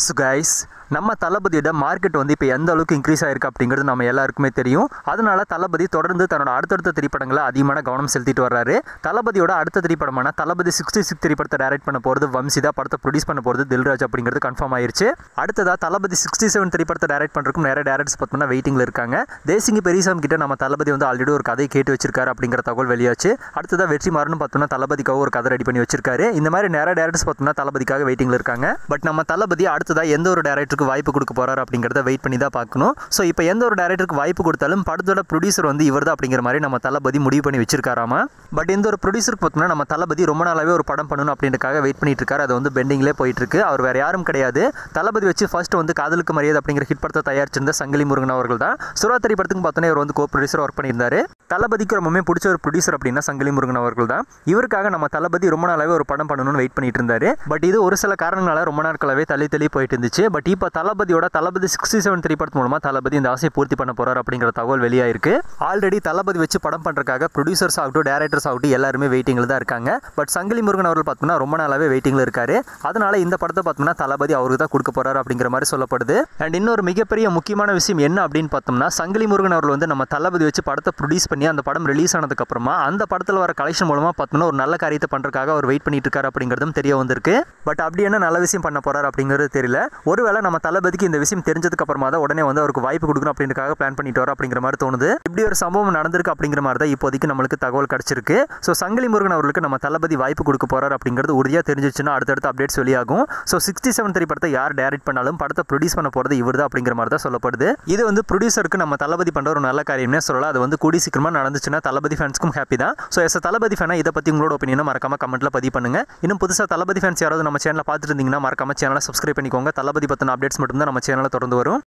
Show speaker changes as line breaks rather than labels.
so guys நம்ம தளபதியோட market வந்து இப்போ எந்த அளவுக்கு இன்க்ரீஸ் ஆயிருக்கு அப்படிங்கிறது நம்ம எல்லாருக்குமே தெரியும் அதனால தளபதி தொடர்ந்து தன்னோட அடுத்தடுத்த திரைப்படங்களை அதிகமான கவனம் செலுத்திட்டு வர்றாரு தளபதியோட அடுத்த திரைப்படமான தளபதி சிக்ஸ்டி சிக்ஸ் திரைப்படத்தை டைரக்ட் பண்ண போகிறது வம்சிதா படத்தை ப்ரொடியூஸ் பண்ண போகிறது தில்ராஜ் அப்படிங்கிறது கன்ஃபார்ம் ஆயிருச்சு அடுத்ததா தளபதி சிக்ஸ்டி செவன் திரைப்படத்தை டைரக்ட் பண்ணுறதுக்கும் நிறைய டேரக்டர்ஸ் பார்த்தோம்னா வெயிட்டிங்கில் இருக்காங்க தேசிங்கி பெரியசாமி கிட்ட நம்ம தளபதி வந்து ஆல்ரெடி ஒரு கதையை கேட்டு வச்சிருக்காரு அப்படிங்கிற தகவல் வெளியாச்சு அடுத்ததா வெற்றி மாறனும் பார்த்தோம்னா தளபதிக்காக ஒரு கதை ரெடி பண்ணி வச்சிருக்காரு இந்த மாதிரி நிறைய டேரக்டர்ஸ் பார்த்தோம்னா தளபதிக்காக வெயிட்டிங்கில் இருக்காங்க பட் நம்ம தளபதி அடுத்ததா எந்த ஒரு டேரக்டருக்கு வாய்ப்பு கொடுக்க போறாரு அப்படிங்கிறத வெயிட் பண்ணி தான் பார்க்கணும் ஸோ இப்போ எந்த ஒரு டேரக்டருக்கு வாய்ப்பு கொடுத்தாலும் படத்தோட ப்ரொடியூசர் வந்து இவர் தான் அப்படிங்கிற மாதிரி நம்ம தளபதி முடிவு பண்ணி வச்சிருக்காராமா பட் இந்த ஒரு ப்ரொடியூசருக்கு பார்த்தோம்னா நம்ம தளபதி ரொம்ப நாளாவே ஒரு படம் பண்ணணும் அப்படின்றக்காக வெயிட் பண்ணிட்டு இருக்காரு அது வந்து பெண்டிங்லேயே போயிட்டு இருக்கு அவர் வேற யாரும் கிடையாது தளபதி வச்சு ஃபர்ஸ்ட் வந்து காதலுக்கு மரியாதை அப்படிங்கிற ஹிட் படத்தை தயாரிச்சிருந்த சங்கிலி முருகன் அவர்கள் தான் சுராத்திரி படத்துக்கு பார்த்தோன்னே இவர் வந்து கோ ப்ரொடியூசர் ஒர்க் பண்ணியிருந்தாரு தளபதிக்கு ரொம்பவே பிடிச்ச ஒரு ப்ரொடியூசர் அப்படின்னா சங்கிலி முருகன் அவர்கள் தான் இவருக்காக நம்ம தளபதி ரொம்ப நாளாவே ஒரு படம் பண்ணணும்னு வெயிட் பண்ணிட்டு இருந்தாரு பட் இது ஒரு சில காரணங்களால ரொம்ப நாட்களாவே தள்ளி தள்ளி போயிட்டு இருந்துச்சு பட் இப்போ தளபதியோட தளபதி சிக்ஸ்டி செவன் திரைப்படத்து மூலமா தளபதி இந்த ஆசையை பூர்த்தி பண்ண போறாரு அப்படிங்கிற தகவல் வெளியாயிருக்கு ஆல்ரெடி தளபதி வச்சு படம் பண்றதுக்காக ப்ரொடியூசர்ஸ் ஆகட்டும் டேரக்டர்ஸ் ஆகட்டும் எல்லாருமே வெயிட்டிங்ல தான் இருக்காங்க பட் சங்கிலி முருகன் அவர்கள் பார்த்தோம்னா ரொம்ப நாளாவே வெயிட்டிங்ல இருக்காரு அதனால இந்த படத்தை பார்த்தோம்னா தளபதி அவருக்கு தான் கொடுக்க போறாரு அப்படிங்கிற மாதிரி சொல்லப்படுது அண்ட் இன்னொரு மிகப்பெரிய முக்கியமான விஷயம் என்ன அப்படின்னு பார்த்தோம்னா சங்கிலி முருகன் அவர்கள் வந்து நம்ம தளபதி வச்சு படத்தை ப்ரொடியூஸ் பண்ணி அந்த படம் ரிலீஸ் ஆனதுக்கு அப்புறமா அந்த படத்தில் வர கலெக்ஷன் மூலமா பார்த்தோம்னா ஒரு நல்ல காரியத்தை பண்றதுக்காக அவர் வெயிட் பண்ணிட்டு இருக்காரு அப்படிங்கிறதும் தெரிய வந்திருக்கு பட் அப்படி என்ன நல்ல விஷயம் பண்ண போறாரு அப்படிங்கிறது தெரியல ஒருவேளை நம்ம தளபதிக்கு இந்த விஷயம் தெரிஞ்சதுக்கு அப்புறமா தான் உடனே வந்து அவருக்கு வாய்ப்பு கொடுக்கணும் அப்படின்றக்காக பிளான் பண்ணிட்டு வர அப்படிங்கிற மாதிரி தோணுது இப்படி ஒரு சம்பவம் நடந்திருக்கு அப்படிங்கிற மாதிரி தான் இப்போதைக்கு நம்மளுக்கு தகவல் கிடைச்சிருக்கு ஸோ சங்கிலி முருகன் அவர்களுக்கு நம்ம தளபதி வாய்ப்பு கொடுக்க போறாரு அப்படிங்கிறது உறுதியாக தெரிஞ்சிச்சுன்னா அடுத்தடுத்த அப்டேட்ஸ் வெளியாகும் ஸோ சிக்ஸ்டி செவன் திரைப்படத்தை யார் டைரக்ட் பண்ணாலும் படத்தை ப்ரொடியூஸ் பண்ண போறது இவர் தான் அப்படிங்கிற மாதிரி தான் சொல்லப்படுது இது வந்து ப்ரொடியூசருக்கு நம்ம தளபதி பண்ற ஒரு நல்ல காரியம்னே சொல்லலாம் அது வந்து கூடி சீக்கிரமா நடந்துச்சுன்னா தளபதி ஃபேன்ஸ்க்கும் ஹாப்பி தான் ஸோ எஸ் தளபதி ஃபேனா இதை பத்தி உங்களோட ஒப்பீனியனை மறக்காம கமெண்ட்ல பதிவு பண்ணுங்க இன்னும் புதுசாக தளபதி ஃபேன்ஸ் யாராவது நம்ம சேனலை பார்த்துட்டு இருந்தீங்கன்னா மறக்காம சேனலை சப்ஸ்கிரைப் பண்ணிக்கோங்க தளபதி பத்தின அப்டேட்ஸ் மட்டும் தான் நம்ம சேனலில் தொடர்ந்து வரும்